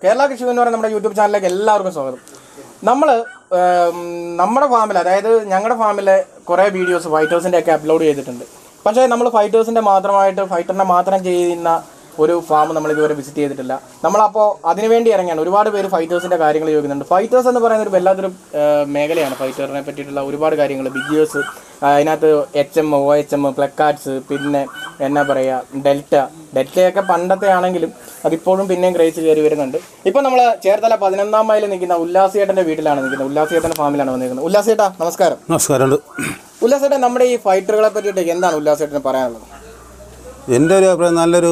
കേരള കൃഷി എന്ന് പറയുന്ന നമ്മുടെ യൂട്യൂബ് ചാനലിലേക്ക് എല്ലാവർക്കും സ്വാഗതം നമ്മൾ നമ്മുടെ ഫാമിൽ അതായത് ഞങ്ങളുടെ ഫാമിലെ കുറേ വീഡിയോസ് ഫൈറ്റേഴ്സിൻ്റെ ഒക്കെ അപ്ലോഡ് ചെയ്തിട്ടുണ്ട് പക്ഷേ നമ്മൾ ഫൈറ്റേഴ്സിൻ്റെ മാത്രമായിട്ട് ഫൈറ്ററിനെ മാത്രം ചെയ്യുന്ന ഒരു ഫാം നമ്മൾ ഇതുവരെ വിസിറ്റ് ചെയ്തിട്ടില്ല നമ്മളപ്പോൾ അതിനുവേണ്ടി ഇറങ്ങിയാണ് ഒരുപാട് പേര് ഫൈറ്റേഴ്സിൻ്റെ കാര്യങ്ങൾ ചോദിക്കുന്നുണ്ട് ഫൈറ്റേഴ്സ് എന്ന് പറയുന്ന ഒരു വല്ലാത്തൊരു ആ, മേഖലയാണ് ഫൈറ്ററിനെ പറ്റിയിട്ടുള്ള ഒരുപാട് കാര്യങ്ങൾ ബിഗിയേഴ്സ് അതിനകത്ത് എച്ച് എം ഒ എച്ച് എം പ്ലക്കാർഡ്സ് പിന്നെ എന്നാ പറയുക ഡെൽറ്റ ഡെൽറ്റയൊക്കെ പണ്ടത്തെ ആണെങ്കിലും അതിപ്പോഴും പിന്നെയും ക്രേസ് കയറി വരുന്നുണ്ട് ഇപ്പോൾ നമ്മൾ ചേർത്തല പതിനൊന്നാം മൈലിൽ നിൽക്കുന്ന ഉല്ലാസിയേട്ടൻ്റെ വീട്ടിലാണ് നിൽക്കുന്നത് ഉല്ലാസിയേട്ടൻ്റെ ഫാമിലാണ് വന്നിരിക്കുന്നത് ഉല്ലാസിയേട്ടാ നമസ്കാരം നമസ്കാരമുണ്ട് ഉല്ലാസേട്ടൻ നമ്മുടെ ഈ ഫൈറ്ററുകളെ പറ്റിയിട്ട് എന്താണ് ഉല്ലാസേട്ടന് പറയാനുള്ളത് എൻ്റെ ഒരു അഭിപ്രായം നല്ലൊരു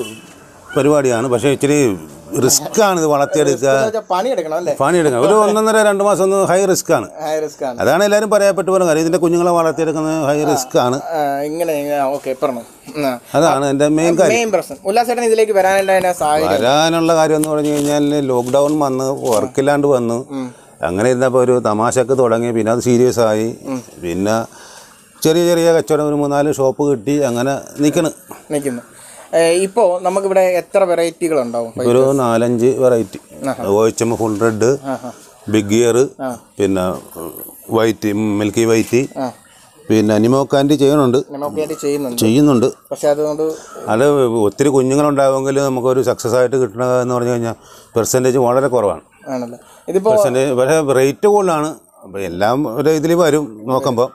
പരിപാടിയാണ് പക്ഷേ ഇച്ചിരി റിസ്ക് ആണ് ഇത് വളർത്തിയെടുക്കുക എന്ന് വെച്ചാൽ പണിയെടുക്കണം അല്ലേ പണിയെടുക്കുക ഒരു ഒന്നൊന്നര രണ്ട് മാസം ഒന്ന് ഹൈ റിസ്ക് ആണ് ഹൈ റിസ്ക് ആണ് അതാണ് എല്ലാവരും പറയപ്പെട്ടു പോകുന്നത് കാര്യം ഇതിൻ്റെ കുഞ്ഞുങ്ങളെ വളർത്തിയെടുക്കുന്നത് ഹൈ റിസ്ക് ആണ് ആ, ഇങ്ങനെ ഓക്കെ പറഞ്ഞു അതാണ് എൻ്റെ മെയിൻ കാര്യം മെയിൻ പ്രശ്നം ഉല്ലാസേട്ടൻ ഇതിലേക്ക് വരാനുണ്ടായ സാഹചര്യം വരാനുള്ള കാര്യം എന്ന് പറഞ്ഞു കഴിഞ്ഞാൽ ലോക്ക്ഡൗൺ വന്ന് വർക്കില്ലാണ്ട് വന്നു അങ്ങനെ ഇരുന്നപ്പോൾ ഒരു തമാശക്ക് തുടങ്ങി പിന്നെ അത് സീരിയസ് ആയി പിന്നെ ചെറിയ ചെറിയ കച്ചവടം ഒരു മൂന്നാല് ഷോപ്പ് കിട്ടി അങ്ങനെ നിൽക്കണ് നിൽക്കുന്നു ഇപ്പോൾ നമുക്കിവിടെ എത്ര വെറൈറ്റികൾ ഉണ്ടാവും ഒരു നാലഞ്ച് വെറൈറ്റി ഓയിച്ചം ഫുൾ റെഡ് ബിഗ് ഗിയർ പിന്നെ വൈറ്റ് മിൽക്കി വൈറ്റ് പിന്നെ നിമോക്കാൻറ്റി ചെയ്യണുണ്ട് നമുക്ക് വേണ്ടി ചെയ്യുന്നുണ്ട് ചെയ്യുന്നുണ്ട് പക്ഷെ അതുകൊണ്ട് അത് ഒത്തിരി കുഞ്ഞുങ്ങളുണ്ടാവുമെങ്കിൽ നമുക്കൊരു സക്സസ് ആയിട്ട് കിട്ടണ എന്ന് പറഞ്ഞു കഴിഞ്ഞാൽ പെർസെൻറ്റേജ് വളരെ കുറവാണ് ആണല്ലോ ഇതിപ്പോൾ പെർസെൻറ്റേജ് പക്ഷേ റേറ്റ് കൂടുതലാണ് അപ്പോൾ എല്ലാം ഒരു ഇതിൽ വരും നോക്കുമ്പോൾ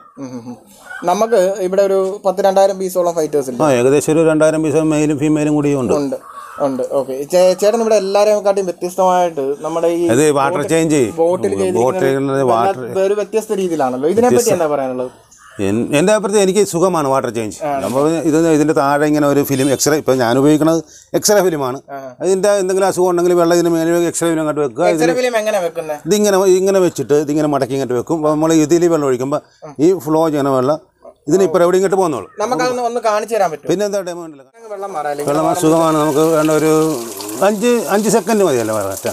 നമുക്ക് ഇവിടെ ഒരു പത്ത് രണ്ടായിരം പീസോളം ഫൈറ്റേഴ്സ് ഉണ്ട് ആ ഏകദേശം ഒരു രണ്ടായിരം പീസ് മെയിലും ഫീമെയിലും കൂടിയും ഉണ്ട് ഉണ്ട് ഉണ്ട് ഓക്കെ ചേട്ടൻ ഇവിടെ എല്ലാവരെയും കാട്ടിയും വ്യത്യസ്തമായിട്ട് നമ്മുടെ ഈ അത് water change bottle bottle water ഒരു വ്യത്യസ്ത രീതിയിലാണല്ലോ ഇതിനെപ്പറ്റി എന്താ പറയാനുള്ളത് എൻ- എൻ്റെ അഭിപ്രായത്തിൽ എനിക്ക് സുഖമാണ് വാട്ടർ ചേഞ്ച് നമ്മൾ ഇത് ഇതിൻ്റെ താഴെ ഇങ്ങനെ ഒരു ഫിലിം എക്സ്റേ ഇപ്പം ഞാൻ ഉപയോഗിക്കുന്നത് എക്സ്റേ ഫിലിമാണ് അതിൻ്റെ എന്തെങ്കിലും അസുഖം ഉണ്ടെങ്കിൽ വെള്ളം ഇതിന് മേലെ എക്സ്റേ ഫിലിം അങ്ങോട്ട് വെക്കുക ഇത് ചെറിയ ഫിലിം എങ്ങനെ വെക്കുന്നത് ഇതിങ്ങനെ ഇങ്ങനെ വെച്ചിട്ട് ഇതിങ്ങനെ മടക്കി ഇങ്ങോട്ട് വെക്കും അപ്പോൾ നമ്മൾ ഇതിൽ വെള്ളം ഒഴിക്കുമ്പോൾ ഈ ഫ്ലോ ചെയ്യണ വെള്ളം ഇതിന് ഇപ്പോൾ എവിടെ ഇങ്ങോട്ട് പോകുന്നുള്ളൂ നമുക്കതൊന്ന് ഒന്ന് കാണിച്ചു തരാൻ പറ്റും പിന്നെ എന്താ ഡെമോ ഉണ്ടല്ലോ വെള്ളം മാറാല്ലേ വെള്ളം സുഖമാണ് നമുക്ക് വേണ്ട ഒരു അഞ്ച് അഞ്ച് സെക്കൻഡ് മതിയല്ലോ പറയാൻ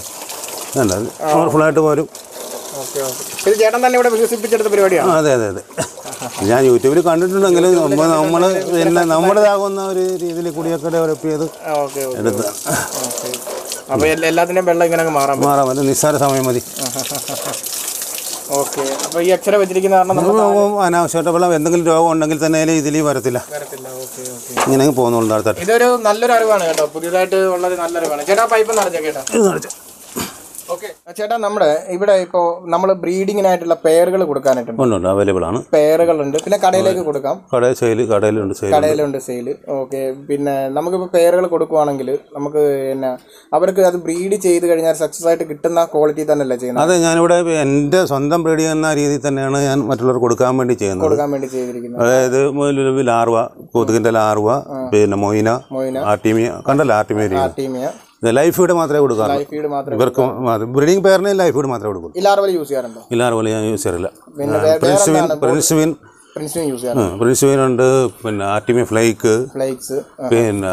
വേണ്ട ഫുള്ളായിട്ട് പോരും ഓക്കെ ഓക്കെ ഇത് ചേട്ടൻ തന്നെ ഇവിടെ വികസിപ്പിച്ചെടുത്ത പരിപാടിയാണ് ആ, അതെ അതെ അതെ ഞാൻ യൂട്യൂബിൽ കണ്ടിട്ടുണ്ടെങ്കിലും നമ്മൾ നമ്മൾ പിന്നെ നമ്മുടേതാകുന്ന ഒരു രീതിയിൽ കൂടിയൊക്കെ ഡെവലപ്പ് ചെയ്ത് ഓക്കെ ഓക്കെ എടുത്ത് ഓക്കെ അപ്പോൾ എല്ലാത്തിൻ്റെയും വെള്ളം ഇങ്ങനെ അങ്ങ് മാറാൻ പറ്റും മാറാൻ പറ്റും നിസ്സാര സമയം മതി ഓക്കെ അപ്പോൾ ഈ അക്ഷരം വെച്ചിരിക്കുന്ന കാരണം നമ്മൾ നമുക്ക് അനാവശ്യമായിട്ട് വെള്ളം എന്തെങ്കിലും രോഗം ഉണ്ടെങ്കിൽ തന്നെ ഇതിൽ വരത്തില്ല വരത്തില്ല ഓക്കെ ഓക്കെ ഇങ്ങനെ അങ്ങ് പോകുന്നുള്ളൂ അടുത്തായിട്ട് ഇതൊരു നല്ലൊരു അറിവാണ് കേട്ടോ പുതിയതായിട്ട് ഉള്ളത് നല്ലൊരു അറിവാണ് ചേട്ടാ പൈപ്പ് നിറച്ച കേട്ടോ ഇത് കാണിച്ചു. ഓക്കെ ചേട്ടാ നമ്മുടെ ഇവിടെ ഇപ്പോൾ നമ്മൾ ബ്രീഡിങ്ങിനായിട്ടുള്ള പെയറുകൾ കൊടുക്കാനായിട്ടുണ്ട് ഉണ്ട് ഉണ്ട് അവൈലബിൾ ആണ് പെയറുകളുണ്ട് പിന്നെ കടയിലേക്ക് കൊടുക്കാം കടയിൽ സെയിൽ കടയിലുണ്ട് സെയിൽ കടയിലുണ്ട് സെയിൽ ഓക്കെ പിന്നെ നമുക്കിപ്പോൾ പെയറുകൾ കൊടുക്കുവാണെങ്കിൽ നമുക്ക് പിന്നെ അവർക്ക് അത് ബ്രീഡ് ചെയ്ത് കഴിഞ്ഞാൽ സക്സസ് ആയിട്ട് കിട്ടുന്ന ക്വാളിറ്റി തന്നെയല്ലേ ചെയ്യുന്നത് അതെ ഞാനിവിടെ എൻ്റെ സ്വന്തം ബ്രീഡ് ചെയ്യുന്ന രീതിയിൽ തന്നെയാണ് ഞാൻ മറ്റുള്ളവർക്ക് കൊടുക്കാൻ വേണ്ടി ചെയ്യുന്നത് കൊടുക്കാൻ വേണ്ടി ചെയ്തിരിക്കുന്നത് അതായത് ഒരു ലാർവ കൊതുകിൻ്റെ ലാർവ പിന്നെ മൊയിന മൊയിന. ആർട്ടിമിയ കണ്ടല്ലോ ആർട്ടിമിയ ടീമിയ ഇത് ലൈഫ് ഫീഡ് മാത്രമേ കൊടുക്കാറുള്ളൂ ഫീഡ് മാത്രമേ ഇവർക്ക് ബ്രീഡിംഗ് പേരിന് ലൈഫ് ഫീഡ് മാത്രമേ കൊടുക്കുള്ളൂ ഈ ലാർവൽ യൂസ് ചെയ്യാറുണ്ടോ ഇല്ലാറ് പോലെ ഞാൻ യൂസ് ചെയ്യാറില്ല പിന്നെ വേ- പ്രിൻസ്വിൻ പ്രിൻസ്വിൻ പ്രിൻസിനും യൂസ് ചെയ്യാറുണ്ട് പ്രിൻസ്വിൻ ഉണ്ട് പിന്നെ ആർട്ടിമിയ ഫ്ലൈക്ക് ഫ്ലൈക്സ് പിന്നെ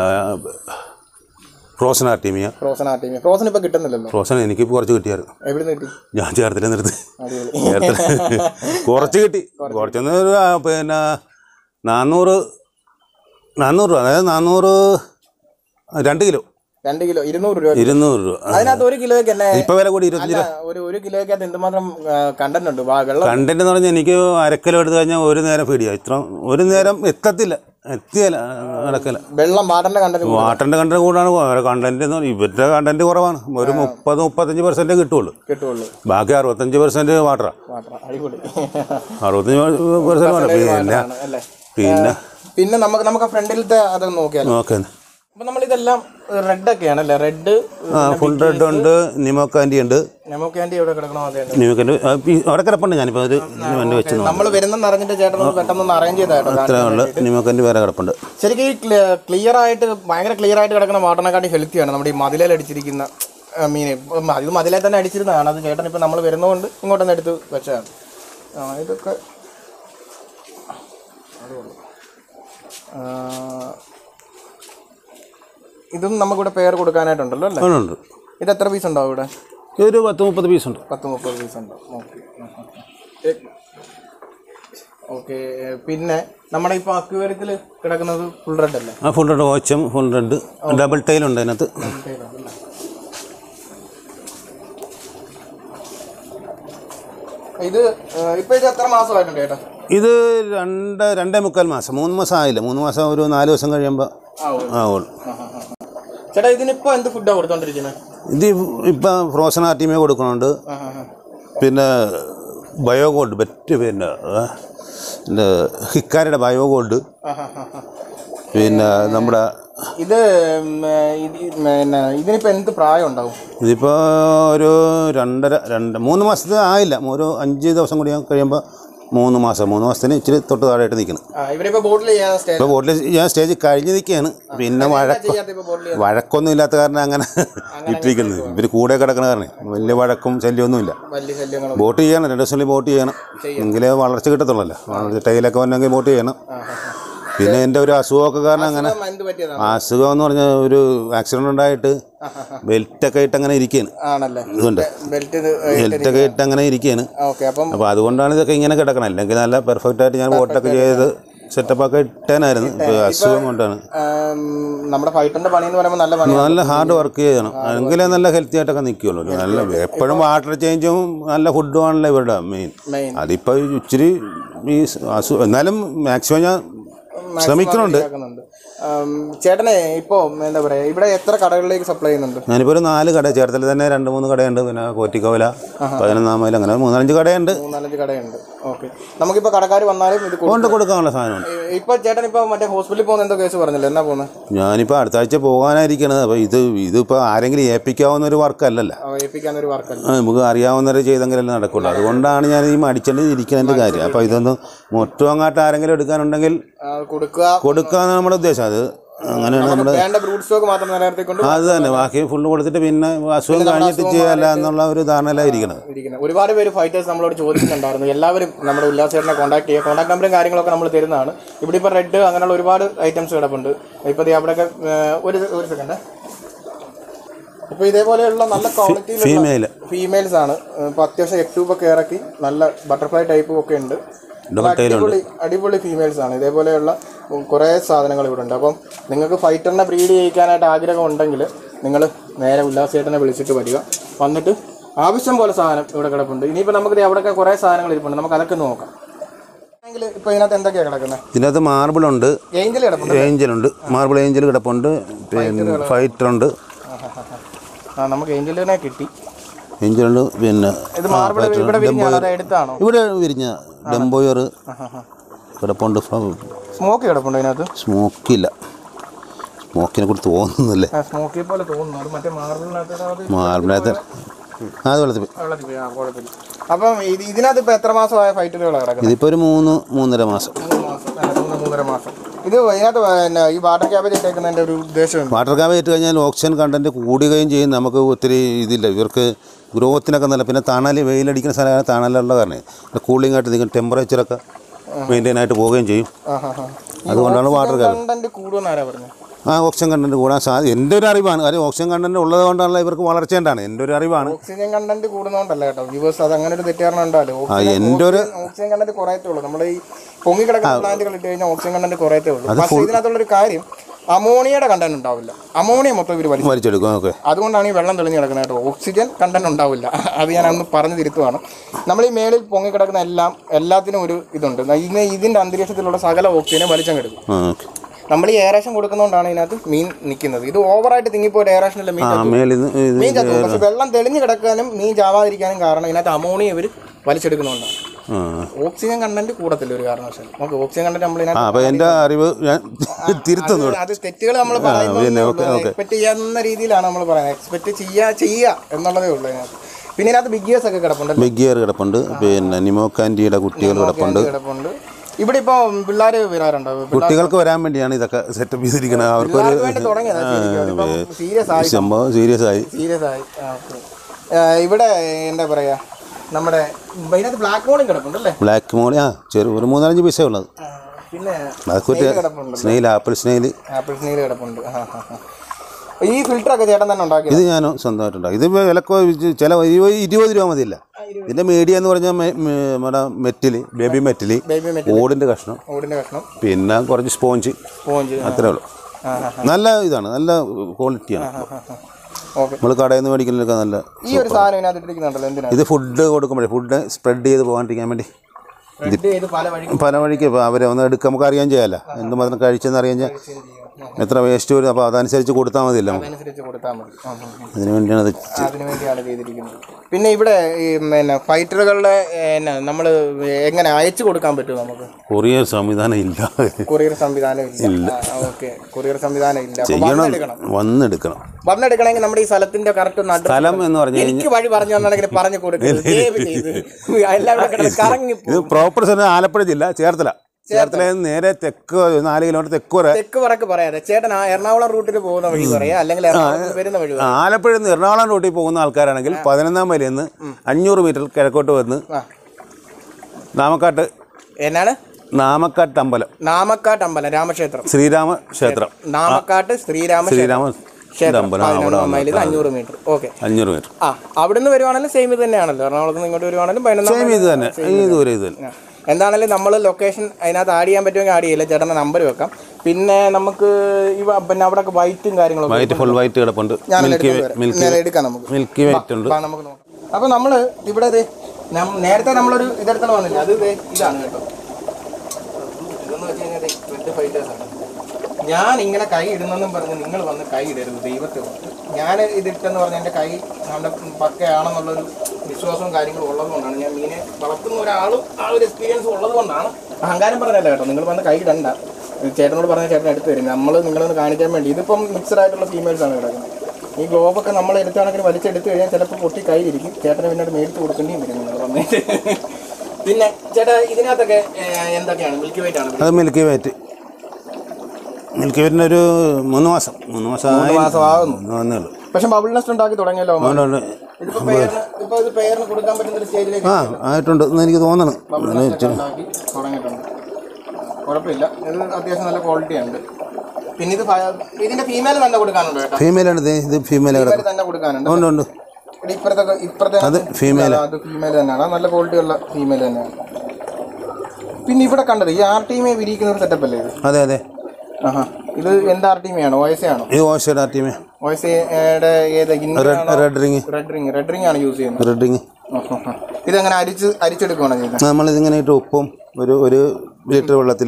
ഫ്രോസൺ ആർട്ടിമിയ ഫ്രോസൺ ആ ടീമിയ ഫ്രോസൺ ഇപ്പോൾ കിട്ടുന്നില്ലല്ലോ ഫ്രോസൺ എനിക്ക് കുറച്ച് കിട്ടിയായിരുന്നു എവിടെ നിന്ന് കിട്ടി ഞാൻ ചേർത്തില്ല നിർത്തി അടിപൊളി ചേർത്തില്ല കുറച്ച് കിട്ടി കുറച്ചൊന്ന് ഒരു ആ, പിന്നെ നാന്നൂറ് നാന്നൂറ് രൂപ അതായത് നാന്നൂറ് രണ്ട് കിലോ രണ്ട് കിലോ ഇരുന്നൂറ് രൂപ ഇരുന്നൂറ് രൂപ അതിനകത്ത് ഒരു കിലോയ്ക്ക് തന്നെ ഇപ്പൊ വില കൂടി ഇരുപത്തഞ്ച് അല്ല ഒരു ഒരു കിലോയ്ക്കകത്ത് എന്തുമാത്രം കണ്ടന്റ് ഉണ്ട് വാ, വെള്ളം കണ്ടന്റ് എന്ന് പറഞ്ഞാൽ എനിക്ക് അരക്കിലോ എടുത്തു കഴിഞ്ഞാൽ ഒരു നേരം ഫീഡ് ചെയ്യാം ഇത്ര ഒരു നേരം എത്തത്തില്ല എത്തിയല്ല നടക്കില്ല വെള്ളം വാട്ടറിന്റെ കണ്ടന്റ് വാട്ടറിന്റെ കണ്ടന്റ് കൂടാണ് കണ്ടന്റ് എന്ന് പറഞ്ഞാൽ ഇവരുടെ കണ്ടന്റ് കുറവാണ് ഒരു മുപ്പത് മുപ്പത്തഞ്ച് പെർസെന്റ് കിട്ടുള്ളൂ കിട്ടുള്ളൂ ബാക്കി അറുപത്തഞ്ച് പെർസെന്റ് വാട്ടറാണ് വാട്ടർ അടിപൊളി അറുപത്തഞ്ച് പെർസെന്റ് വാട്ടർ പിന്നെ ആണ് അല്ലേ പിന്നെ പിന്നെ നമുക്ക് നമുക്ക് ഫ്രണ്ടിലത്തെ അത് നോക്കിയാലോ നോക്കാം അപ്പൊ നമ്മൾ ഇതെല്ലാം റെഡ് ഒക്കെയാണ് അല്ലേ റെഡ് ആ ഫുൾ റെഡ് ഉണ്ട് നിമോക്കാൻഡി ഉണ്ട് നമുക്ക് വേണ്ടി എവിടെ കിടക്കണോ അതെ നിമോക്കാൻഡി അവിടെ കിടപ്പുണ്ട് ഞാനിപ്പോൾ ഒരു വണ്ടി വെച്ച് നോക്കാം നമ്മൾ വരുന്നെന്ന് അറിഞ്ഞിട്ട് ചേട്ടൻ ഒന്ന് പെട്ടെന്ന് അറേഞ്ച് ചെയ്തായിട്ടോ അത്രേ ഉള്ളു നിമോക്കാൻഡി വേറെ കിടപ്പുണ്ട് ശരിക്കും ഈ ക്ലിയർ ആയിട്ട് ഭയങ്കര ക്ലിയർ ആയിട്ട് കിടക്കുന്ന വാട്ടറിനെക്കാട്ടി ഹെൽത്തിയാണ് നമ്മുടെ ഈ മതിലേൽ അടിച്ചിരിക്കുന്ന ആ, മീൻ ഇപ്പം ഇത് മതിലെ തന്നെ അടിച്ചിരുന്നതാണ് അത് ചേട്ടൻ ഇപ്പം നമ്മൾ വരുന്നതുകൊണ്ട് ഇങ്ങോട്ടൊന്ന് എടുത്ത് വെച്ചതാണ് ആ ഇതൊക്കെ ആ, ഇതും നമുക്കിവിടെ പേർ കൊടുക്കാനായിട്ടുണ്ടല്ലോ അല്ലേ ഉണ്ട് ഇത് എത്ര പീസ് ഉണ്ടാവും ഇവിടെ ഇതൊരു പത്ത് മുപ്പത് പീസ് ഉണ്ട് പത്ത് മുപ്പത് പീസ് ഉണ്ടാവും ഓക്കെ ഓക്കെ പിന്നെ നമ്മുടെ ഇപ്പോൾ അക്വേറിയത്തിൽ കിടക്കുന്നത് ഫുൾ റെഡ് അല്ലേ ആ ഫുൾ റെഡ് ഓച്ചം ഫുൾ റെഡ് ഡബിൾ ടൈൽ ഉണ്ട് അതിനകത്ത് ഇത് ഏ, ഇപ്പൊ ഇത് എത്ര മാസമായിട്ടുണ്ട് ചേട്ടാ ഇത് രണ്ട് രണ്ടേ മുക്കാൽ മാസം മൂന്ന് മാസം ആയില്ല മൂന്ന് മാസം ഒരു നാല് ദിവസം കഴിയുമ്പോൾ ആവുള്ളൂ ചേട്ടാ ഇതിനിപ്പോ എന്ത് ഫുഡാണ് കൊടുത്തോണ്ടിരിക്കുന്നത് ഇത് ഇപ്പം ഫ്രോസൺ ആർട്ടിമേ കൊടുക്കുന്നുണ്ട് പിന്നെ ബയോ ഗോൾഡ് ബെറ്റ് പിന്നെ ആ, പിന്നെ ഹിക്കാരിയുടെ ബയോ ഗോൾഡ് പിന്നെ നമ്മുടെ ഇത് ഉം, ഏ, ഇത് പിന്നെ ഇതിനിപ്പോ എന്ത് പ്രായം ഉണ്ടാവും ഇതിപ്പോൾ ഒരു രണ്ടര രണ്ട് മൂന്ന് മാസത്തെ ആയില്ല ഒരു അഞ്ച് ദിവസം കൂടി കഴിയുമ്പോൾ മൂന്ന് മാസം മൂന്ന് മാസത്തിന് ഇച്ചിരി തൊട്ട് താഴെയായിട്ട് നിൽക്കണം ആ, ഇവരിപ്പോ ബോട്ടിൽ ചെയ്യാൻ സ്റ്റേജ് ഇപ്പോൾ ബോട്ടിൽ ഞാൻ സ്റ്റേജ് കഴിഞ്ഞ് നിൽക്കുകയാണ് പിന്നെ വഴക്ക ചെയ്യാത്ത ഇപ്പൊ ബോട്ടിൽ വഴക്കൊന്നും ഇല്ലാത്ത കാരണം അങ്ങനെ ഇട്ടിരിക്കുന്നത് ഇവർ കൂടെ കിടക്കണ കാരണം വലിയ വഴക്കും ശല്യമൊന്നുമില്ല വലിയ ശല്യങ്ങളും ബോട്ട് ചെയ്യണം രണ്ട് ദിവസം ബോട്ട് ചെയ്യണം എങ്കിലേ വളർച്ച കിട്ടത്തുള്ളല്ലോ വളർച്ച ടൈലൊക്കെ വന്നെങ്കിൽ ബോട്ട് ചെയ്യണം പിന്നെ എൻ്റെ ഒരു അസുഖമൊക്കെ കാരണം അങ്ങനെ എന്ത് പറ്റിയതാണ് അസുഖം എന്ന് പറഞ്ഞാൽ ഒരു ആക്സിഡൻ്റ് ഉണ്ടായിട്ട് ബെൽറ്റൊക്കെ ഇട്ട് അങ്ങനെ ഇരിക്കുകയാണ് ആണല്ലേ ഇതുണ്ട് ബെൽറ്റ് ഇത് ബെൽറ്റൊക്കെ ഇട്ട് അങ്ങനെ ഇരിക്കുകയാണ് ഓക്കെ അപ്പം അപ്പോൾ അതുകൊണ്ടാണ് ഇതൊക്കെ ഇങ്ങനെ കിടക്കണം അല്ലെങ്കിൽ നല്ല പെർഫെക്റ്റ് ആയിട്ട് ഞാൻ ബോട്ടൊക്കെ ചെയ്ത് സെറ്റപ്പൊക്കെ ഇട്ടേനായിരുന്നു ഇപ്പോൾ അസുഖം കൊണ്ടാണ് ആം, നമ്മുടെ ഫൈറ്ററിന്റെ പണി എന്ന് പറയുമ്പോൾ നല്ല പണി നല്ല ഹാർഡ് വർക്ക് ചെയ്യണം എങ്കിലേ നല്ല ഹെൽത്തി ആയിട്ടൊക്കെ നിൽക്കുള്ളൂ നല്ല എപ്പോഴും വാട്ടർ ചേഞ്ചും നല്ല ഫുഡും ആണല്ലോ ഇവരുടെ മെയിൻ മെയിൻ അതിപ്പോൾ ഇച്ചിരി ഈ അസു എന്നാലും മാക്സിമം ഞാൻ ശ്രമിക്കുന്നുണ്ട് ആക്കുന്നുണ്ട് ആം, ചേട്ടനെ ഇപ്പോ എന്താ പറയാ ഇവിടെ എത്ര കടകളിലേക്ക് സപ്ലൈ ചെയ്യുന്നുണ്ട് ഞാനിപ്പോൾ ഒരു നാല് കട ചേർത്തൽ തന്നെ രണ്ട് മൂന്ന് കടയുണ്ട് പിന്നെ കോറ്റിക്കോല പതിനൊന്നാം മൈൽ അങ്ങനെ മൂന്നാലഞ്ച് കടയുണ്ട് മൂന്നാലഞ്ച് കടയുണ്ട് ഓക്കെ നമുക്കിപ്പോ കടക്കാർ വന്നാലും ഇത് കൊടു- കൊണ്ട് കൊടുക്കാനുള്ള സാധനമുണ്ട് ഇപ്പൊ ചേട്ടൻ ഇപ്പൊ മറ്റേ ഹോസ്പിറ്റലിൽ പോകുന്ന എന്തോ കേസ് പറഞ്ഞല്ലോ എന്നാ പോകുന്നത് ഞാനിപ്പോൾ അടുത്ത ആഴ്ച പോകാനായിരിക്കണത് അപ്പോൾ ഇത് ഇതിപ്പോൾ ആരെങ്കിലും ഏൽപ്പിക്കാവുന്ന ഒരു വർക്കല്ലല്ലോ ഏൽപ്പിക്കാൻ ഒരു വർക്കല്ല ആ, നമുക്ക് അറിയാവുന്നവരെ ചെയ്തെങ്കിലല്ലേ നടക്കുള്ളൂ അതുകൊണ്ടാണ് ഞാൻ ഈ മടിച്ചോണ്ട് ഇരിക്കുന്നതിൻ്റെ കാര്യം അപ്പോൾ ഇതൊന്ന് മൊത്തം അങ്ങോട്ട് ആരെങ്കിലും എടുക്കാനുണ്ടെങ്കിൽ കൊടുക്കുക കൊടുക്കാന്നാണ് നമ്മുടെ ഉദ്ദേശം അത് അങ്ങനെയാണ് നമ്മുടെ വേണ്ട ബ്രൂഡ് സ്റ്റോക്ക് മാത്രം നിലനിർത്തിക്കൊണ്ട് അത് തന്നെ ബാക്കി ഫുള്ള് കൊടുത്തിട്ട് പിന്നെ അസുഖം കഴിഞ്ഞിട്ട് ചെയ്യാല്ല എന്നുള്ള ഒരു ധാരണയിലായിരിക്കണം ഇരിക്കുന്നത് ഒരുപാട് പേര് ഫൈറ്റേഴ്സ് നമ്മളോട് ചോദിച്ചിട്ടുണ്ടായിരുന്നു എല്ലാവരും നമ്മുടെ ഉല്ലാസേട്ടനെ കോൺടാക്ട് ചെയ്യുക കോൺടാക്ട് നമ്പറും കാര്യങ്ങളൊക്കെ നമ്മൾ തരുന്നതാണ് ഇവിടെ ഇപ്പോൾ റെഡ് അങ്ങനെയുള്ള ഒരുപാട് ഐറ്റംസ് കിടപ്പുണ്ട് ഇപ്പോൾ അവിടെയൊക്കെ ഏഹ്, ഒരു ഒരു സെക്കൻഡ് ഇപ്പോൾ ഇതേപോലെയുള്ള നല്ല ക്വാളിറ്റിയിലുള്ള ഫീമെയിൽ ഫീമെയിൽസ് ആണ് ഇപ്പോൾ അത്യാവശ്യം എഗ് ട്യൂബൊക്കെ ഇറക്കി നല്ല ബട്ടർഫ്ലൈ ടൈപ്പും ഒക്കെ ഉണ്ട് നല്ല അടിപൊളി അടിപൊളി ഫീമെയിൽസ് ആണ് ഇതേപോലെയുള്ള കുറേ സാധനങ്ങൾ ഇവിടെ ഉണ്ട് അപ്പം നിങ്ങൾക്ക് ഫൈറ്ററിനെ ബ്രീഡ് ചെയ്യിക്കാനായിട്ട് ആഗ്രഹം ഉണ്ടെങ്കിൽ നിങ്ങൾ നേരെ ഉല്ലാസേട്ടനെ വിളിച്ചിട്ട് വരിക വന്നിട്ട് ആവശ്യം പോലെ സാധനം ഇവിടെ കിടപ്പുണ്ട് ഇനിയിപ്പോൾ നമുക്ക് ദേ അവിടെയൊക്കെ കുറേ സാധനങ്ങൾ ഇരിപ്പുണ്ട് നമുക്ക് അതൊക്കെ ഒന്ന് നോക്കാം എങ്കിൽ ഇപ്പോൾ ഇതിനകത്ത് എന്തൊക്കെയാണ് കിടക്കുന്നത് ഇതിനകത്ത് മാർബിളുണ്ട് ഏഞ്ചൽ കിടപ്പുണ്ട് ഏഞ്ചലുണ്ട് മാർബിൾ ഏഞ്ചൽ കിടപ്പുണ്ട് പിന്നെ ഫൈറ്ററുണ്ട് ആ നമുക്ക് ഏഞ്ചലിനെ കിട്ടി ഏഞ്ചലുണ്ട് പിന്നെ ഇത് മാർബിൾ ഇവിടെ വിരിഞ്ഞാണ് അത് എടുത്താണോ ഇവിടെ വിരിഞ്ഞ ഡെമ്പോയർ കിടപ്പുണ്ട് സ്മോക്ക് കിടപ്പുണ്ട് ഇതിനകത്ത് സ്മോക്കില്ല സ്മോക്കിനെ കുറിച്ച് തോന്നുന്നില്ലേ ആ സ്മോക്കി പോലെ തോന്നുന്നു അത് മറ്റേ മാർബിളിനകത്ത് അത് മാർബിളിനകത്ത് അത് വെള്ളത്തിൽ പോയി വെള്ളത്തിൽ പോയി, ആ, കുഴപ്പമില്ല. അപ്പം ഇത് ഇതിനകത്ത് ഇപ്പൊ എത്ര മാസമായ ഫൈറ്ററുകളാണ് കിടക്കുന്നത് ഇതിപ്പോൾ ഒരു മൂന്ന് മൂന്നര മാസം മൂന്ന് മാസം അല്ല, മൂന്ന് മൂന്നര മാസം ഇത് ഇതിനകത്ത് പിന്നെ ഈ വാട്ടർ ക്യാബേജ് ഇട്ടേക്കുന്നതിന്റെ ഒരു ഉദ്ദേശം വാട്ടർ ക്യാബ് ഇട്ട് കഴിഞ്ഞാൽ ഓക്സിജൻ കണ്ടന്റ് കൂടുകയും ചെയ്യും നമുക്ക് ഒത്തിരി ഇതില്ല ഇവർക്ക് ഗ്രോത്തിനൊക്കെ നല്ല പിന്നെ തണൽ വെയിലടിക്കുന്ന സ്ഥലമാണ് തണലുള്ള കാരണം കൂളിംഗ് ആയിട്ട് നിൽക്കും ടെമ്പറേച്ചറൊക്കെ മെയിൻറ്റെയിൻ ആയിട്ട് പോവുകയും ചെയ്യും അതുകൊണ്ടാണ് വാട്ടർ ക്യാബ് കണ്ടന്റ് കൂടുമെന്ന് ആരാ പറഞ്ഞത് ആ ഓക്സിജൻ കണ്ടന്റ് കൂടാൻ സാധ്യത എൻ്റെ ഒരു അറിവാണ് കാര്യം ഓക്സിജൻ കണ്ടന്റ് ഉള്ളത് കൊണ്ടാണല്ലോ ഇവർക്ക് വളർച്ചേണ്ടാണ് എൻ്റെ ഒരു അറിവാണ് ഓക്സിജൻ കണ്ടന്റ് കൂടുന്നോണ്ടല്ല കേട്ടോ വ്യൂവേഴ്സ് അത് അങ്ങനെ ഒരു തെറ്റിദ്ധാരണ ഉണ്ടാവല്ലോ ആ എൻ്റെ ഒരു ഓക്സിജൻ കണ്ടന്റ് കുറയത്തേ ഉള്ളൂ നമ്മൾ ഈ പൊങ്ങി കിടക്കുന്ന പ്ലാന്റുകൾ ഇട്ട് കഴിഞ്ഞാൽ ഓക്സിജൻ കണ്ടന്റ് കുറയത്തേ ഉള്ളൂ പക്ഷേ ഇതിനകത്തുള്ളൊരു കാര്യം അമോണിയയുടെ കണ്ടന്റ് ഉണ്ടാവില്ല അമോണിയ മൊത്തം ഇവർ വലിച്ചു വലിച്ചെടുക്കും ഓക്കെ അതുകൊണ്ടാണ് ഈ വെള്ളം തെളിഞ്ഞ് കിടക്കുന്നത് കേട്ടോ ഓക്സിജൻ കണ്ടന്റ് ഉണ്ടാവില്ല അത് ഞാൻ അന്ന് പറഞ്ഞു തിരുത്തുവാണ് നമ്മൾ ഈ മേളിൽ പൊങ്ങി കിടക്കുന്ന എല്ലാം എല്ലാത്തിനും ഒരു ഇതുണ്ട് ഇതിന് ഇതിന്റെ അന്തരീക്ഷത്തിലുള്ള സകല ഓക്സിജനെ വലിച്ചങ്ങെടുക്കും ആ ഓക്കെ നമ്മൾ ഈ എയറേഷൻ കൊടുക്കുന്നതുകൊണ്ടാണ് ഇതിനകത്ത് മീൻ നിൽക്കുന്നത് ഇത് ഓവറായിട്ട് തിങ്ങിപ്പോയിട്ട് എയറേഷനിലെ മീൻ ആ ചത്തു. മേളിൽ നിന്ന് ഇത് മീൻ ചത്തു പക്ഷെ വെള്ളം തെളിഞ്ഞ് കിടക്കാനും മീൻ ചാവാതിരിക്കാനും കാരണം ഇതിനകത്ത് അമോണിയ ഇവർ വലിച്ചെടുക്കുന്നതുകൊണ്ടാണ് ആ ഓക്സിജൻ കണ്ടന്റ് കൂടത്തില്ല ഒരു കാരണവശാലും നമുക്ക് ഓക്സിജൻ കണ്ടന്റ് നമ്മൾ ആ ഇതിനകത്ത് അപ്പോൾ എൻ്റെ അറിവ് ഞാൻ തിരുത്തുന്നു അത് തെറ്റുകൾ നമ്മൾ പിന്നെ ഓക്കെ, ഓക്കെ. എക്സ്പെക്ട് ചെയ്യാവുന്ന രീതിയിലാണ് നമ്മൾ പറയുന്നത് എക്സ്പെക്ട് ചെയ്യാ ചെയ്യുക എന്നുള്ളതേ ഉള്ളൂ ഇതിനകത്ത് പിന്നെ ഇതിനകത്ത് ബിഗ് ഇയേഴ്സ് ഒക്കെ കിടപ്പുണ്ട് ബിഗ് ഇയർ കിടപ്പുണ്ട് പിന്നെ നിമോക്കാൻറ്റിയുടെ കുട്ടികൾ കിടപ്പുണ്ട് കിടപ്പുണ്ട് ഇവിടെ ഇപ്പൊ പിള്ളേർ വരാറുണ്ടോ കുട്ടികൾക്ക് വരാൻ വേണ്ടിയാണ് ഇതൊക്കെ സെറ്റപ്പ് ചെയ്തിരിക്കുന്നത് അവർക്കൊരു പിള്ളേർക്ക് വേണ്ടി തുടങ്ങിയതാ സീരിയസ് ആയി സംഭവം സീരിയസ് ആയി സീരിയസ് ആയി ആ, okay. ആ, ഇവിടെ എന്താ പറയാ നമ്മുടെ ഇതിനകത്ത് ബ്ലാക്ക് മോണിങ് കിടപ്പുണ്ടല്ലേ ബ്ലാക്ക് മോളി ആ ചെറു ഒരു മൂന്നാലഞ്ച് പൈസ ഉള്ളത് ആ, പിന്നെ അതൊക്കെ ഒരു സ്നെയിൽ കിടപ്പുണ്ട് snail apple snail apple snail കിടപ്പുണ്ട് ആ, ആ, ആ. ഈ ഫിൽറ്റർ ഒക്കെ ചേട്ടൻ തന്നെ ഉണ്ടാക്കിയത് ഇത് ഞാൻ സ്വന്തമായിട്ടുണ്ടാകും ഇത് വിലക്കോ ചില ഇരുപത് ഇരുപത് രൂപ മതിയില്ല ഇതിൻ്റെ മീഡിയ എന്ന് പറഞ്ഞാൽ മെ- മെ- നമ്മുടെ മെറ്റിൽ ബേബി മെറ്റിൽ ബേബി മെറ്റ് ഓടിൻ്റെ കഷ്ണം ഓടിന്റെ കഷ്ണം പിന്നെ കുറച്ച് സ്പോഞ്ച് സ്പോഞ്ച് അത്രേ ഉള്ളൂ നല്ല ഇതാണ് നല്ല ക്വാളിറ്റിയാണ് ഓക്കെ നമ്മൾ കടയിൽ നിന്ന് മേടിക്കുന്നതിലൊക്കെ നല്ല ഈ ഒരു സാധനം ഇതിനകത്ത് ഇട്ടിരിക്കുന്നുണ്ടല്ലോ എന്തിനാണ് ഇത് ഫുഡ് കൊടുക്കുമ്പോഴേ ഫുഡ് സ്പ്രെഡ് ചെയ്ത് പോകാണ്ടിരിക്കാൻ വേണ്ടി റെഡ് ചെയ്ത് പല വഴി പല വഴിക്ക് ഇപ്പോൾ അവരെ ഒന്ന് എടുക്കുക നമുക്ക് അറിയാൻ ചെയ്യാമല്ലോ എന്തുമാത്രം കഴിച്ചെന്ന് അറിയാൻ ചെയ്യാം എത്ര വേസ്റ്റ് വരും അപ്പോൾ അതനുസരിച്ച് കൊടുത്താൽ മതിയല്ലോ നമുക്ക് അതനുസരിച്ച് കൊടുത്താൽ മതി ആ, ആ, ആ. അതിന് വേണ്ടിയാണ് അത് അതിനു വേണ്ടിയാണ് ചെയ്തിരിക്കുന്നത് പിന്നെ ഇവിടെ ഈ പിന്നെ ഫൈറ്ററുകളുടെ എന്നാ നമ്മൾ എങ്ങനെ അയച്ചു കൊടുക്കാൻ പറ്റും നമുക്ക് കൊറിയർ സംവിധാനം ഇല്ല കൊറിയർ സംവിധാനം ഇല്ല ഓക്കെ കൊറിയർ സംവിധാനം ഇല്ല അപ്പൊ ചെയ്യണം വന്നെടുക്കണം വന്നെടുക്കണം വന്നെടുക്കണമെങ്കിൽ നമ്മുടെ ഈ സ്ഥലത്തിന്റെ കറക്റ്റ് ഒന്ന് address സ്ഥലം എന്ന് പറഞ്ഞു കഴിഞ്ഞാൽ എനിക്ക് വഴി പറഞ്ഞു തന്നാണെങ്കിൽ പറഞ്ഞു കൊടുക്കരുത് ദയവ് ചെയ്ത് എല്ലാവരും കിടന്ന് കറങ്ങി ഇത് പ്രോപ്പർ സ്ഥലം ആലപ്പുഴ ജില്ല ചേർത്തല ചേർത്തലയിൽ നിന്ന് നേരെ തെക്ക് ഒരു നാല് കിലോമീറ്റർ തെക്ക് വരെ തെക്ക് വടക്ക് പറയാതെ ചേട്ടൻ ആ എറണാകുളം റൂട്ടിൽ പോകുന്ന വഴി പറയാ അല്ലെങ്കിൽ എറണാകുളത്ത് വരുന്ന വഴി പറയാം ആലപ്പുഴ നിന്ന് എറണാകുളം റൂട്ടിൽ പോകുന്ന ആൾക്കാരാണെങ്കിൽ പതിനൊന്നാം മൈലിൽ നിന്ന് അഞ്ഞൂറ് മീറ്റർ കിഴക്കോട്ട് വന്ന് ആ നാമക്കാട്ട് എന്നാണ് നാമക്കാട്ട് അമ്പലം നാമക്കാട്ട് അമ്പലം രാമക്ഷേത്രം ശ്രീരാമ ക്ഷേത്രം നാമക്കാട്ട് ശ്രീരാമ ശ്രീരാമ ക്ഷേത്രം അമ്പലം ആ, അവിടെ പതിനൊന്നാം മൈൽ ഇത് അഞ്ഞൂറ് മീറ്റർ ഓക്കെ അഞ്ഞൂറ് മീറ്റർ ആ അവിടുന്ന് വരുവാണെങ്കിലും സെയിം ഇത് തന്നെയാണല്ലോ എറണാകുളത്ത് നിന്ന് ഇങ്ങോട്ട് വരുവാണെങ്കിലും പതിനൊന്നാം സെയിം ഇത് തന്നെ ഈ ദൂരം ഇത് തന്നെ ആ. എന്താണെങ്കിലും നമ്മൾ ലൊക്കേഷൻ അതിനകത്ത് ആഡ് ചെയ്യാൻ പറ്റുമെങ്കിൽ ആഡ് ചെയ്യില്ല ചേട്ടൻ്റെ നമ്പർ വെക്കാം പിന്നെ നമുക്ക് ഇവ പിന്നെ അവിടെ വൈറ്റും കാര്യങ്ങളൊക്കെ വൈറ്റ് ഫുൾ വൈറ്റ് കിടപ്പുണ്ട് ഞാൻ മിൽക്കി എടുത്തോണ്ട് വരാം. മിൽക്കി നേരെ എടുക്കാം നമുക്ക് മിൽക്കി വൈറ്റ് ഉണ്ട് വാ, നമുക്ക് നോക്കാം അപ്പോൾ നമ്മൾ ഇവിടെ ദേ നം- നേരത്തെ നമ്മളൊരു ഇതെടുത്തോണ്ട് വന്നില്ല അത് ദേ ഇതാണ് കേട്ടോ ഇതെന്ന് വെച്ച് കഴിഞ്ഞാൽ റെഡ് ഫൈറ്റേഴ്സ് ആണ് ഞാൻ ഇങ്ങനെ കൈ ഇടുന്നെന്നും പറഞ്ഞ് നിങ്ങൾ വന്ന് കൈ ഇടരുത് ദൈവത്തെ ഓർത്ത് ഞാൻ ഇതിട്ടെന്ന് പറഞ്ഞാൽ എൻ്റെ കൈ നമ്മുടെ പക്കയാണെന്നുള്ളൊരു വിശ്വാസവും കാര്യങ്ങളും ഉള്ളതുകൊണ്ടാണ് ഞാൻ മീനെ വളർത്തുന്ന ഒരാളും ആ ഒരു എക്സ്പീരിയൻസ് ഉള്ളത് കൊണ്ടാണ് അഹങ്കാരം പറഞ്ഞല്ല കേട്ടോ നിങ്ങൾ വന്ന് കൈ ഇടണ്ട ഇത് ചേട്ടനോട് പറഞ്ഞ ചേട്ടൻ എടുത്തു തരും നമ്മൾ നിങ്ങളൊന്ന് കാണിക്കാൻ വേണ്ടി ഇതിപ്പം മിക്സഡ് ആയിട്ടുള്ള ഫീമെയിൽസ് ആണ് കിടക്കുന്നത് ഈ ഗ്ലോബൊക്കെ നമ്മൾ എടുത്ത കണക്കിന് വലിച്ചെടുത്ത് കഴിഞ്ഞാൽ ചിലപ്പോൾ പൊട്ടി കയ്യിലിരിക്കും ചേട്ടന് പിന്നീട് മേടിച്ച് കൊടുക്കേണ്ടിയും വരും നിങ്ങൾ വന്നിട്ട് പിന്നെ ചേട്ടാ ഇതിനകത്തൊക്കെ ഏഹ്, എന്തൊക്കെയാണ് മിൽക്കി വൈറ്റ് ആണ് അത് മിൽക്കി വൈറ്റ് മിൽക്കി വൈറ്റിന് ഒരു മൂന്ന് മാസം മൂന്ന് മാസം ആയി മാസം ആകുന്നു മൂന്ന് വന്നേ ഉള്ളൂ പക്ഷെ ബബിൾ നെസ്റ്റ് ഉണ്ടാക്കി തുടങ്ങിയല്ലോ അമ്മ. അതുകൊണ്ട് ഇതിപ്പോ പേരിന് ഇപ്പൊ ഇത് പേരിന് കൊടുക്കാൻ പറ്റുന്ന ഒരു സ്റ്റേജിലേക്ക് ആ ആയിട്ടുണ്ട് എന്ന് എനിക്ക് തോന്നണം ബബിൾ നെസ്റ്റ് ഉണ്ടാക്കി തുടങ്ങിയിട്ടുണ്ട് കുഴപ്പമില്ല ഇത് അത്യാവശ്യം നല്ല ക്വാളിറ്റി ഉണ്ട് പിന്നെ ഇത് ഫ- ഇതിന്റെ ഫീമെയിൽ തന്നെ കൊടുക്കാനുണ്ട് കേട്ടോ ഫീമെയിലാണ് ഇത് ഇത് ഫീമെയിൽ കിടക്കും ഫീമെയിൽ തന്നെ കൊടുക്കാനുണ്ട് ഉണ്ട് ഉണ്ട് ഇവിടെ ഇപ്പുറത്തെ ഇപ്പുറത്തെ അത് female. അത് ഫീമെയിൽ തന്നെയാണ് അത് നല്ല ക്വാളിറ്റി ഉള്ള ഫീമെയിൽ തന്നെയാണ് പിന്നെ ഇവിടെ കണ്ടത് ഈ ആർ ടീമെ വിരിക്കുന്ന ഒരു സെറ്റപ്പ് അല്ലേ ഇത് അതെ അതെ ആഹാ ഇത് എന്ത് ആർ ടീമയാണോ ഒയസ ആണോ ഇത് ഓഷയുടെ ആ ടീമേ ഒയസയുടെ ഏത് red ring red ring red ring ആണ് യൂസ് ചെയ്യുന്നത് റെഡ് റിങ് ആഹാ. ഇതെങ്ങനെ അരിച്ച് അരിച്ചെടുക്കുകയാണോ ചെയ്യുന്നത് നമ്മളിതിങ്ങനെ ഇട്ട് ഉപ്പും ഒരു ഒരു ലിറ്റർ വെള്ളത്തിൽ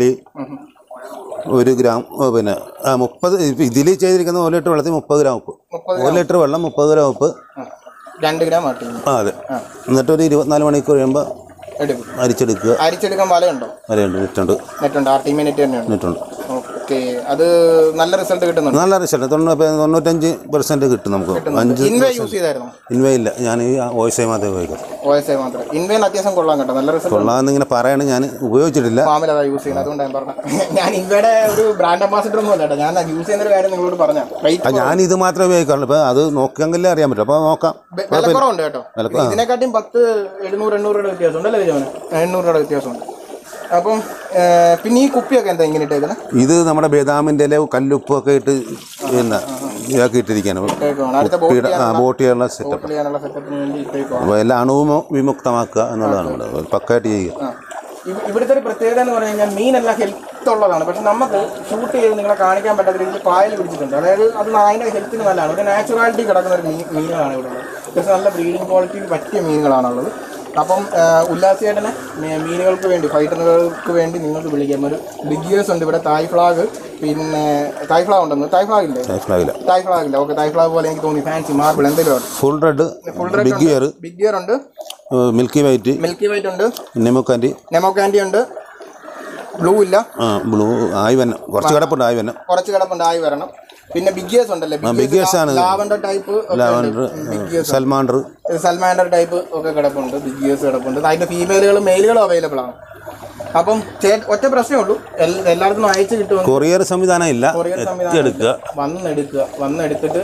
ഒരു ഗ്രാം ഓ, പിന്നെ ആ മുപ്പത് ഇതിൽ ചെയ്തിരിക്കുന്ന ഒരു ലിറ്റർ വെള്ളത്തിൽ മുപ്പത് ഗ്രാം ഉപ്പ് മുപ്പത് ഒരു ലിറ്റർ വെള്ളം മുപ്പത് ഗ്രാം ഉപ്പ് ആ. രണ്ട് ഗ്രാം ആർ ടീം ആ അതെ എന്നിട്ട് ഒരു ഇരുപത്തിനാല് മണിക്കൂർ കഴിയുമ്പോൾ എടുക്കും അരിച്ചെടുക്കുക അരിച്ചെടുക്കാൻ വലയുണ്ടോ വരെയുണ്ട് നെറ്റുണ്ട് നെറ്റുണ്ട് ആർ ടീമെ നെറ്റ് തന്നെയുണ്ട് നെറ്റുണ്ട് ഓക്കെ അത് നല്ല റിസൾട്ട് കിട്ടുന്നുണ്ട് നല്ല റിസൾട്ട് തൊണ്ണൂറ് തൊണ്ണൂറ്റഞ്ച് പെർസെൻറ്റ് കിട്ടും നമുക്ക് അഞ്ച് ഇൻവേ യൂസ് ചെയ്തായിരുന്നു ഇൻവേ ഇല്ല ഞാൻ ഈ ഓയിസേ മാത്രമേ ഉപയോഗിക്കും ഒ എസ് ഐ മാത്രം ഇൻവേൻ അത്യാവശ്യം കൊള്ളാൻ കേട്ടോ നല്ല റിസൾട്ട് കൊള്ളാമെന്ന് ഇങ്ങനെ പറയണ ഞാൻ ഉപയോഗിച്ചിട്ടില്ല ഫാമിൽ അതാ യൂസ് ചെയ്യുന്നത് അതുകൊണ്ട് ഞാൻ പറഞ്ഞത് ഞാൻ ഇൻവയുടെ ഒരു ബ്രാൻഡ് അംബാസിഡർ ഒന്നും അല്ല കേട്ടോ ഞാൻ യൂസ് ചെയ്യുന്ന ഒരു കാര്യം നിങ്ങളോട് പറഞ്ഞ ആ, ഞാൻ ഇത് മാത്രമേ ഉപയോഗിക്കാറുള്ളൂ ഇപ്പം അത് നോക്കിയെങ്കിലേ അറിയാൻ പറ്റും അപ്പോൾ നോക്കാം വിലക്കുറവുണ്ട് കേട്ടോ ഇതിനെക്കാട്ടിയും പത്ത് എഴുന്നൂറ് എണ്ണൂറ് രൂപയുടെ വ്യത്യാസമുണ്ട് അല്ലേ വിജയന് എണ്ണൂറ് രൂപയുടെ വ്യത്യാസമുണ്ട് അപ്പം ഏർ, പിന്നെ ഈ കുപ്പിയൊക്കെ എന്താ ഇങ്ങനെ ഇട്ടേക്കുന്നത് ഇത് നമ്മുടെ ബദാമിൻ്റെ ഇല കല്ലുപ്പൊക്കെ ഇട്ട് പിന്നെ ഇതാക്കി ഇട്ടിരിക്കുകയാണ് ഇട്ടേക്കുവാണ് അടുത്ത ബോട്ട് കുപ്പിയുടെ ആ ബോട്ട് ചെയ്യാനുള്ള സെറ്റപ്പ് ബോട്ട് ചെയ്യാനുള്ള സെറ്റപ്പിന് വേണ്ടി ഇട്ടേക്കുവാണ് അപ്പോൾ എല്ലാ അണുവും വിമുക്തമാക്കുക എന്നുള്ളതാണ് ഇവിടെ പക്കായിട്ട് ചെയ്യുക ആ. ഇവ- ഇവിടുത്തെ ഒരു പ്രത്യേകത എന്ന് പറഞ്ഞു കഴിഞ്ഞാൽ മീനെല്ലാം ഹെൽത്ത് ഉള്ളതാണ് പക്ഷെ നമുക്ക് ഷൂട്ട് ചെയ്ത് നിങ്ങളെ കാണിക്കാൻ പറ്റാത്ത രീതിയിൽ പായൽ പിടിച്ചിട്ടുണ്ട് അതായത് അത് അതിൻ്റെ ഹെൽത്തിന് നല്ലതാണ് ഒരു നാച്ചുറാലിറ്റി കിടക്കുന്ന ഒരു മീൻ മീനുകളാണ് ഇവിടെ ഉള്ളത് അത്യാവശ്യം നല്ല ബ്രീഡിംഗ് ക്വാളിറ്റി പറ്റിയ മീനുകളാണുള്ളത് അപ്പം ഉല്ലാസേട്ടനെ മീനുകൾക്ക് വേണ്ടി ഫൈറ്ററുകൾക്ക് വേണ്ടി നിങ്ങൾക്ക് വിളിക്കാം ഒരു ബിഗിയേഴ്സ് ഉണ്ട് ഇവിടെ തായ് ഫ്ലാഗ് പിന്നെ തായ് ഫ്ലാഗ് ഉണ്ടെന്ന് തായ് ഫ്ലാഗ് ഇല്ലേ മനസ്സിലാവില്ല തായ് ഫ്ലാഗ് ഇല്ല ഓക്കെ തായ് ഫ്ലാഗ് പോലെ എനിക്ക് തോന്നി ഫാൻസി മാർബിൾ എന്തെങ്കിലും full red big ear big ear ഉണ്ട് മിൽക്കി വൈറ്റ് മിൽക്കി വൈറ്റ് ഉണ്ട് നെമുക്കാൻറ്റി നെമോ കാൻഡി ഉണ്ട് ബ്ലൂ ഇല്ല ആ ബ്ലൂ ആയി വന്നെ കുറച്ച് കിടപ്പുണ്ട് ആയി വന്നെ കുറച്ച് കിടപ്പുണ്ട് ആയി വരണം പിന്നെ ബിഗിയേഴ്സ് ഉണ്ടല്ലേ ബിഗിയേഴ്സ് ആണ് lavender type big ears salamander salamander type ഒക്കെ കിടപ്പുണ്ട് ബിഗിയേഴ്സ് കിടപ്പുണ്ട് അതിന്റെ ഫീമെയിലുകളും മെയിലുകളും അവൈലബിൾ ആണ് അപ്പം ചേ- ഒറ്റ പ്രശ്നമേ ഉള്ളൂ എൽ- എല്ലായിടത്തും അയച്ചു കിട്ടുമെന്ന് കൊറിയർ സംവിധാനം ഇല്ല കൊറിയർ എത്തിയെടുക്കുക വന്നെടുക്കുക വന്നെടുത്തിട്ട്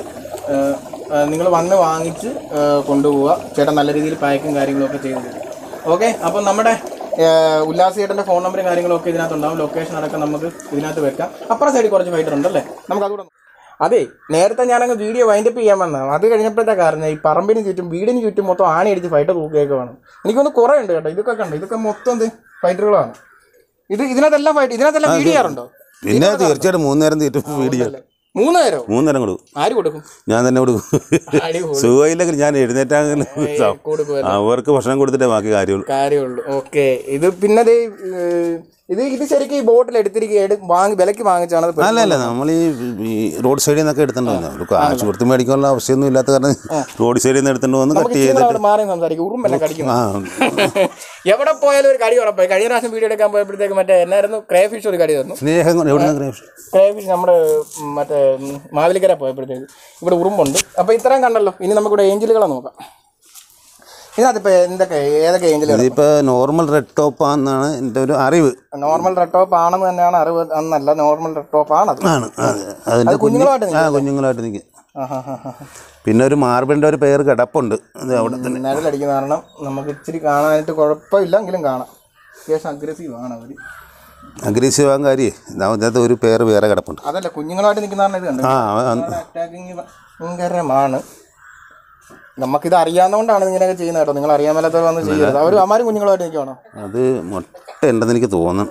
നിങ്ങൾ വന്ന് വാങ്ങിച്ച് ആ, കൊണ്ടുപോവുക ചേട്ടൻ നല്ല രീതിയിൽ പാക്കും കാര്യങ്ങളും ഒക്കെ ചെയ്തു തരും ഓക്കെ അപ്പം നമ്മുടെ ഉല്ലാസ് ചേട്ടൻ്റെ ഫോൺ നമ്പറും കാര്യങ്ങളും ഒക്കെ ഇതിനകത്ത് ഉണ്ടാവും ലൊക്കേഷൻ അടക്കം നമുക്ക് ഇതിനകത്ത് വെക്കാം അപ്പുറ സൈഡിൽ കുറച്ച് ഫൈറ്റർ ഉണ്ടല്ലേ നമുക്ക് അതുകൂടെ അതെ നേരത്തെ ഞാനങ്ങ് വീഡിയോ വൈൻഡപ്പ് ചെയ്യാൻ വന്നതാണ് അത് കഴിഞ്ഞപ്പോഴത്തെ കാരണം ഈ പറമ്പിന് ചുറ്റും വീടിന് ചുറ്റും മൊത്തം ആണി അടിച്ച് ഫൈറ്റർ തൂക്കിയേക്കുവാണ് എനിക്കൊന്ന് കുറേ ഉണ്ട് കേട്ടോ ഇതൊക്കെ കണ്ടു ഇതൊക്കെ മൊത്തം എന്ത് ഫൈറ്ററുകളാണ് ഇത് ഇതിനകത്തെല്ലാം ഫൈറ്റ് ഇതിനകത്തെല്ലാം വീഡിയോ ചെയ്യാറുണ്ടോ പിന്നെ തീർച്ചയായിട്ടും മൂന്ന് നേരം തീറ്റും വീഡിയോ മൂന്ന് നേരോ മൂന്ന് നേരം കൊടുക്കും ആര് കൊടുക്കും ഞാൻ തന്നെ കൊടുക്കും അടിപൊളി സുഖമില്ലെങ്കിൽ ഞാൻ എഴുന്നേറ്റാങ്കിലും കൊടുക്കും അവർക്ക് ഭക്ഷണം കൊടുത്തിട്ടേ ബാക്കി കാര്യമുള്ളൂ കാര്യമുള്ളൂ ഓക്കെ ഇത് പിന്നെ ദേ, ഏഹ്, ഇത് ഇത് ശരിക്കും ഈ ബോട്ടിൽ എടുത്തിരിക്കുക വാങ്ങി വിലക്ക് വാങ്ങിച്ചാണ് ഇത് അല്ല അല്ല നമ്മൾ ഈ ഈ റോഡ് സൈഡിൽ നിന്നൊക്കെ എടുത്തിട്ട് വന്നത് ഒരു കാശ് കൊടുത്ത് മേടിക്കാനുള്ള ആവശ്യമൊന്നും ഇല്ലാത്ത കാരണം റോഡ് സൈഡിൽ നിന്ന് എടുത്തിട്ട് വന്ന് കട്ട് ഇച്ചിരി ചെയ്ത് കൂടെ അവിടെ മാറി സംസാരിക്കും ഉറുമ്പെല്ലാം കടിക്കുന്നു ആ എവിടെ പോയാലും ഒരു കടി ഉറപ്പായി കഴിഞ്ഞ പ്രാവശ്യം വീഡിയോ എടുക്കാൻ പോയപ്പോഴത്തേക്ക് മറ്റേ എന്നായിരുന്നു ക്രേ ഫിഷ് ഒരു കടി തന്നു സ്നേഹം കൊണ്ട് എവിടെ നിന്ന് ക്രേ ഫിഷ് നമ്മുടെ ഉം, മറ്റേ ഉം, മാവേലിക്കര പോയപ്പോഴത്തേക്ക് ഇവിടെ ഉറുമ്പുണ്ട് അപ്പോൾ ഇത്രയും കണ്ടല്ലോ ഇനി നമുക്കിവിടെ ഏഞ്ചലുകളെ നോക്കാം ഇതിനകത്ത് ഇപ്പോൾ എന്തൊക്കെ ഏതൊക്കെ ഏഞ്ചലുകൾ ഇതിപ്പോൾ നോർമൽ റെഡ് ടോപ്പ് ആണെന്നാണ് എൻ്റെ ഒരു അറിവ് നോർമൽ റെഡ് ടോപ്പ് ആണെന്ന് തന്നെയാണ് അറിവ് അന്നല്ല നോർമൽ റെഡ് ടോപ്പ് ആണത് ആണ് അത് അതിൻ്റെ കുഞ്ഞു കുഞ്ഞുങ്ങളായിട്ട് ആ കുഞ്ഞുങ്ങളായിട്ട് നിൽക്കും ആഹാ ഹാ ഹാ പിന്നെ ഒരു മാർബിളിൻ്റെ ഒരു പേര് കിടപ്പുണ്ട് അത് അവിടെ തന്നെ നിഴലടിക്കുന്ന കാരണം നമുക്ക് ഇച്ചിരി കാണാനായിട്ട് കുഴപ്പമില്ല എങ്കിലും കാണാം അത്യാവശ്യം അഗ്രസീവ് ആണ് അവർ അഗ്രസീവ് ആകാൻ കാര്യേ അതിനകത്ത് ഒരു പേര് വേറെ കിടപ്പുണ്ട് അതല്ല കുഞ്ഞുങ്ങളായിട്ട് നിൽക്കുന്ന കാരണം ഇത് കണ്ടു ആ അവൻ- അറ്റാക്കിങ് ഭയങ്കരമാണ് നമുക്കിത് അറിയാവുന്നതുകൊണ്ടാണ് ഇങ്ങനെയൊക്കെ ചെയ്യുന്നത് കേട്ടോ നിങ്ങൾ അറിയാൻ മേലാത്തവർ വന്ന് ചെയ്യരുത് അവർ അമ്മാരും കുഞ്ഞുങ്ങളായിട്ട് നിൽക്കുവാണോ അത് മുട്ട ഉണ്ടെന്ന് എനിക്ക് തോന്നുന്നു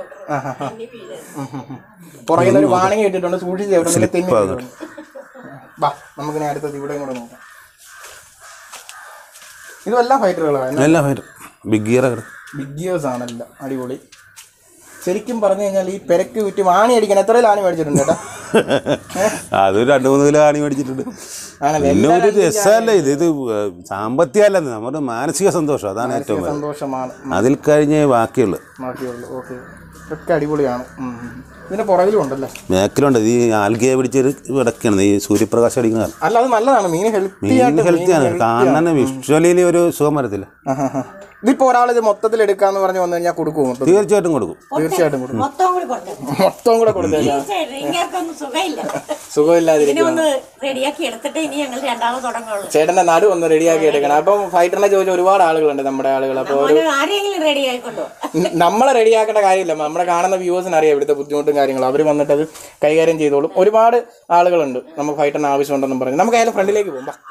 പുറകിൽ നിന്ന് ഒരു വാണിംഗ് ഇട്ടിട്ടുണ്ട് സൂക്ഷിച്ച് എവിടെയെങ്കിലും തെന്നി വീഴും. വാ നമുക്കിനി അടുത്തത് ഇവിടെ കൂടെ നോക്കാം ഇതെല്ലാം ഫൈറ്ററുകളാണ് എല്ലാം വരും ബിഗ് ഗിയർ ബിഗ് ഗിയേഴ്സ് ആണല്ലോ അടിപൊളി ശരിക്കും പറഞ്ഞു കഴിഞ്ഞാൽ ഈ പെരക്ക് ചുറ്റും ആണി അടിക്കാൻ എത്രയിൽ ആണി മേടിച്ചിട്ടുണ്ട് കേട്ടോ അത് രണ്ട് മൂന്ന് കിലോ ആണി മേടിച്ചിട്ടുണ്ട് ആണല്ലേ പിന്നെ ഒരു രസമല്ല ഇത് ഇത് സാമ്പത്തികമല്ലെന്ന് നമ്മുടെ മാനസിക സന്തോഷം അതാണ് ഏറ്റവും വലുത്. സന്തോഷമാണ് അതിൽ കഴിഞ്ഞേ ബാക്കിയുള്ളു ബാക്കിയുള്ളൂ ഓക്കെ ഒക്കെ അടിപൊളിയാണ് ഉം, ഉം. ഇതിന്റെ പുറകിലും ഉണ്ടല്ലേ മേക്കിലുണ്ട് ഈ ആൽഗയെ പിടിച്ചൊരു കിടക്കുകയാണ് ഈ സൂര്യപ്രകാശം അടിക്കുന്ന കാലം അല്ല അത് നല്ലതാണ് മീൻ ഹെൽത്തി മീൻ ആയിട്ട് ഹെൽത്തിയാണ് കാണാൻ വിഷ്വലിൽ ഒരു സുഖം വരത്തില്ല ഇതിപ്പോ ഒരാൾ ഇത് മൊത്തത്തിൽ എടുക്കാന്ന് പറഞ്ഞ് വന്നു കഴിഞ്ഞാൽ കൊടുക്കുമോ മൊത്തത്തിൽ? തീർച്ചയായിട്ടും കൊടുക്കും തീർച്ചയായിട്ടും കൊടുക്കും മൊത്തം കൂടി കൊടുത്തു മൊത്തം കൂടെ കൊടുത്തേക്കാം ഇങ്ങനെയൊന്നും സുഖമില്ല സുഖമില്ലാതിരിക്കും ഇതിനെ ഒന്ന് റെഡിയാക്കി എടുത്തിട്ട് ഇനി ഞങ്ങൾ രണ്ടാമത് തുടങ്ങുള്ളൂ ചേട്ടന്റെ നടു ഒന്ന് റെഡിയാക്കി എടുക്കണം അപ്പം ഫൈറ്ററിനെ ചോദിച്ച ഒരുപാട് ആളുകളുണ്ട് നമ്മുടെ ആളുകൾ അപ്പോൾ മോന് ആരെങ്കിലും റെഡി ആയിക്കൊണ്ടോ നമ്മളെ റെഡിയാക്കേണ്ട കാര്യമില്ല നമ്മുടെ കാണുന്ന വ്യൂവേഴ്സിന് അറിയാം ഇവിടുത്തെ ബുദ്ധിമുട്ടും കാര്യങ്ങളും അവർ വന്നിട്ട് അത് കൈകാര്യം ചെയ്തോളും ഒരുപാട് ആളുകളുണ്ട് നമുക്ക് ഫൈറ്ററിന് ആവശ്യമുണ്ടെന്നും പറഞ്ഞു നമുക്ക് അതിന് ഫ്രണ്ടിലേക്ക് പോകും ബാ.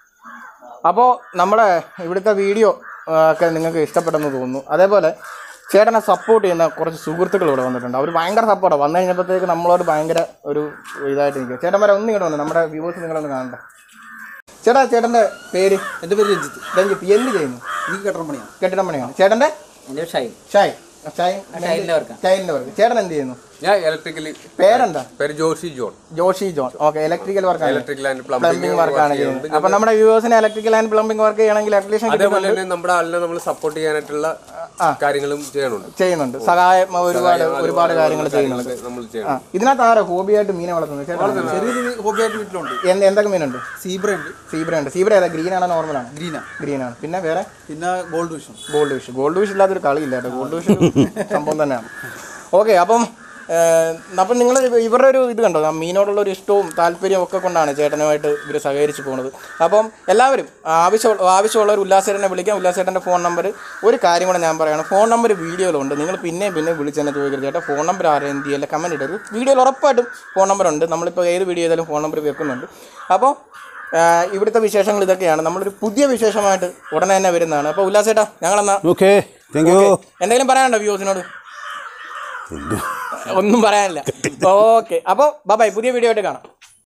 അപ്പോൾ നമ്മുടെ ഇവിടുത്തെ വീഡിയോ ആ, ഒക്കെ നിങ്ങൾക്ക് ഇഷ്ടപ്പെട്ടെന്ന് തോന്നുന്നു അതേപോലെ ചേട്ടനെ സപ്പോർട്ട് ചെയ്യുന്ന കുറച്ച് സുഹൃത്തുക്കൾ ഇവിടെ വന്നിട്ടുണ്ട് അവർ ഭയങ്കര സപ്പോർട്ടാണ് വന്നു കഴിഞ്ഞപ്പോഴത്തേക്ക് നമ്മളോട് ഭയങ്കര ഒരു ഇതായിട്ട് നിൽക്കുക ചേട്ടന്മാരെ ഒന്നും ഇങ്ങോട്ട് വന്നു നമ്മുടെ വ്യൂവേഴ്സ് നിങ്ങളൊന്ന് കാണണ്ട ചേട്ടാ ചേട്ടൻ്റെ പേര് എൻ്റെ പേര് രഞ്ജിത്ത് രഞ്ജിത്ത് എന്ത് ചെയ്യുന്നു എനിക്ക് കെട്ടണം പണിയാണ് കെട്ടിടം പണിയാണ് ചേട്ടൻ്റെ എൻ്റെ ഷൈൻ ഷായ് ഷായ് ടൈലിൻ്റെ വർക്കാണ് ടൈലിൻ്റെ വർക്ക് ചേട്ടൻ എന്ത് ചെയ്യുന്നു ഞാൻ ഇലക്ട്രിക്കലി പേരെന്താ പേര് Joshi John Joshi John okay electrical വർക്കാണ് ഇലക്ട്രിക്കൽ ആൻഡ് പ്ലംബിംഗ് പ്ലംബിംഗ് വർക്കാണ് ചെയ്യുന്നത് അപ്പൊ നമ്മുടെ വ്യൂവേഴ്സിന് ഇലക്ട്രിക്കൽ ആൻഡ് പ്ലംബിംഗ് വർക്ക് ചെയ്യണമെങ്കിൽ ഇലക്ട്രീഷ്യൻ അതേപോലെ തന്നെ നമ്മുടെ ആളിനെ നമ്മൾ സപ്പോർട്ട് ചെയ്യാനായിട്ടുള്ള കാര്യങ്ങളും ചെയ്യണുണ്ട് ചെയ്യുന്നുണ്ട് സഹായം ഒരുപാട് ഒരുപാട് കാര്യങ്ങൾ ചെയ്യുന്നുണ്ട് നമ്മൾ ആ ചെയ്യണം ഇതിനകത്ത് ആരോ ഹോബിയായിട്ട് മീനെ വളർത്തുന്നത് ചേട്ടാ ചെറിയൊരു ഹോബിയായിട്ട് വീട്ടിലുണ്ട് എന്ത് എന്തൊക്കെ മീനുണ്ട് സീബ്ര ഉണ്ട് സീബ്ര ഉണ്ട് സീബ്ര ഏതാ ഗ്രീൻ ആണോ നോർമൽ ആണ് ഗ്രീനാ ഗ്രീൻ ആണ് പിന്നെ വേറെ പിന്നെ gold vision gold wish gold wish ഇല്ലാത്തൊരു കളിയില്ല കേട്ടോ ഗോൾഡ് വിഷ് സംഭവം തന്നെയാണ് ഓക്കെ അപ്പം ഏഹ്, അപ്പം നിങ്ങൾ ഇവരുടെ ഒരു ഇത് കണ്ടോ ആ മീനോടുള്ള ഒരു ഇഷ്ടവും താല്പര്യവും ഒക്കെ കൊണ്ടാണ് ചേട്ടനുമായിട്ട് ഇവർ സഹകരിച്ച് പോകുന്നത് അപ്പം എല്ലാവരും ആവശ്യം ആവശ്യമുള്ളവർ ഉല്ലാസേട്ടനെ വിളിക്കാം ഉല്ലാസേട്ടൻ്റെ ഫോൺ നമ്പർ ഒരു കാര്യം കൂടെ ഞാൻ പറയുകയാണ് ഫോൺ നമ്പർ വീഡിയോയിലുണ്ട് നിങ്ങൾ പിന്നെ പിന്നെ വിളിച്ച് തന്നെ ചോദിക്കരുത് ചേട്ടാ ഫോൺ നമ്പർ ആരും എന്ത് ചെയ്യല്ല കമൻറ്റ് ഇടരുത് വീഡിയോയിൽ ഉറപ്പായിട്ടും ഫോൺ നമ്പർ ഉണ്ട് നമ്മളിപ്പോൾ ഏത് വീഡിയോ ചെയ്താലും ഫോൺ നമ്പർ വെക്കുന്നുണ്ട് അപ്പോൾ ആഹ്, ഇവിടുത്തെ വിശേഷങ്ങൾ ഇതൊക്കെയാണ് നമ്മളൊരു പുതിയ വിശേഷമായിട്ട് ഉടനെ തന്നെ വരുന്നതാണ് അപ്പോൾ ഉല്ലാസേട്ടാ ഞങ്ങളെന്നാ ഓക്കെ താങ്ക് യു എന്തെങ്കിലും പറയാനുണ്ടോ വ്യൂസിനോട് ഒന്നും പറയാനില്ല ഓക്കെ അപ്പോൾ ബൈ പുതിയ വീഡിയോ ആയിട്ട് കാണാം